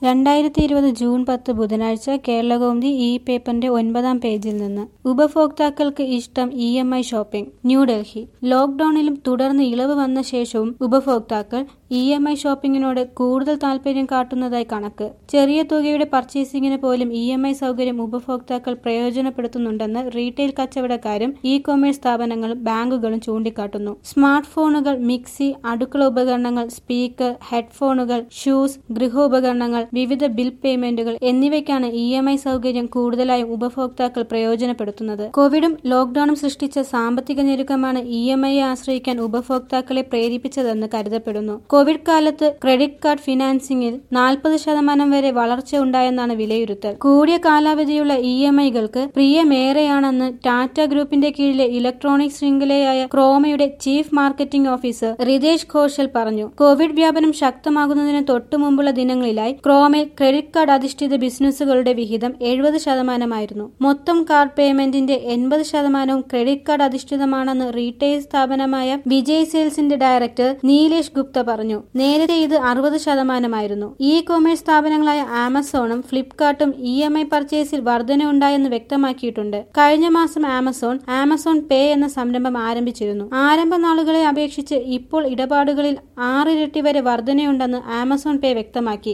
രണ്ടായിരത്തി ഇരുപത് ജൂൺ പത്ത് ബുധനാഴ്ച കേരളകൗമുദി ഇ പേപ്പറിന്റെ ഒൻപതാം പേജിൽ നിന്ന് ഉപഭോക്താക്കൾക്ക് ഇഷ്ടം E M I shopping New Delhi ലോക്ഡൌണിലും തുടർന്ന് ഇളവ് വന്ന ശേഷവും ഉപഭോക്താക്കൾ ഇ എം ഐ ഷോപ്പിംഗിനോട് കൂടുതൽ താൽപര്യം കാട്ടുന്നതായി കണക്ക് ചെറിയ തുകയുടെ പർച്ചേസിംഗിന് പോലും ഇ എം ഐ സൗകര്യം ഉപഭോക്താക്കൾ പ്രയോജനപ്പെടുത്തുന്നുണ്ടെന്ന് റീറ്റെയിൽ കച്ചവടക്കാരും ഇ കൊമേഴ്സ് സ്ഥാപനങ്ങളും ബാങ്കുകളും ചൂണ്ടിക്കാട്ടുന്നു സ്മാർട്ട് ഫോണുകൾ മിക്സി അടുക്കള ഉപകരണങ്ങൾ സ്പീക്കർ ഹെഡ്ഫോണുകൾ ഷൂസ് ഗൃഹോപകരണങ്ങൾ വിവിധ ബിൽ പേയ്മെന്റുകൾ എന്നിവയ്ക്കാണ് ഇ എം ഐ സൗകര്യം കൂടുതലായും ഉപഭോക്താക്കൾ പ്രയോജനപ്പെടുത്തുന്നത് കോവിഡും ലോക്ഡൌണും സൃഷ്ടിച്ച സാമ്പത്തിക ഞെരുക്കമാണ് ഇ എം ഐയെ ആശ്രയിക്കാൻ ഉപഭോക്താക്കളെ പ്രേരിപ്പിച്ചതെന്ന് കരുതപ്പെടുന്നു കോവിഡ് കാലത്ത് ക്രെഡിറ്റ് കാർഡ് ഫിനാൻസിംഗിൽ നാൽപ്പത് ശതമാനം വരെ വളർച്ച ഉണ്ടായെന്നാണ് വിലയിരുത്തൽ കൂടിയ കാലാവധിയുള്ള ഇ എം ഐകൾക്ക് പ്രിയമേറെയാണെന്ന് ടാറ്റ ഗ്രൂപ്പിന്റെ കീഴിലെ ഇലക്ട്രോണിക് ശൃംഖലയായ ക്രോമയുടെ chief marketing officer Ritesh Ghoshal പറഞ്ഞു കോവിഡ് വ്യാപനം ശക്തമാകുന്നതിന് തൊട്ടു മുമ്പുള്ള ദിനങ്ങളിലായി ക്രോമയിൽ ക്രെഡിറ്റ് കാർഡ് അധിഷ്ഠിത ബിസിനസ്സുകളുടെ വിഹിതം എഴുപത് ശതമാനമായിരുന്നു മൊത്തം കാർഡ് പേയ്മെന്റിന്റെ എൺപത് ശതമാനവും ക്രെഡിറ്റ് കാർഡ് അധിഷ്ഠിതമാണെന്ന് റീറ്റെയിൽ സ്ഥാപനമായ വിജയ് സെയിൽസിന്റെ ഡയറക്ടർ നീലേഷ് ഗുപ്ത പറഞ്ഞു നേരത്തെ ഇത് അറുപത് ശതമാനമായിരുന്നു ഇ കൊമേഴ്സ് സ്ഥാപനങ്ങളായ ആമസോണും ഫ്ലിപ്കാർട്ടും ഇ എം ഐ പർച്ചേസിൽ വർധനയുണ്ടായെന്ന് വ്യക്തമാക്കിയിട്ടുണ്ട് കഴിഞ്ഞ മാസം ആമസോൺ ആമസോൺ പേ എന്ന സംരംഭം ആരംഭിച്ചിരുന്നു ആരംഭ നാളുകളെ അപേക്ഷിച്ച് ഇപ്പോൾ ഇടപാടുകളിൽ ആറിരട്ടി വരെ വർധനയുണ്ടെന്ന് ആമസോൺ പേ വ്യക്തമാക്കി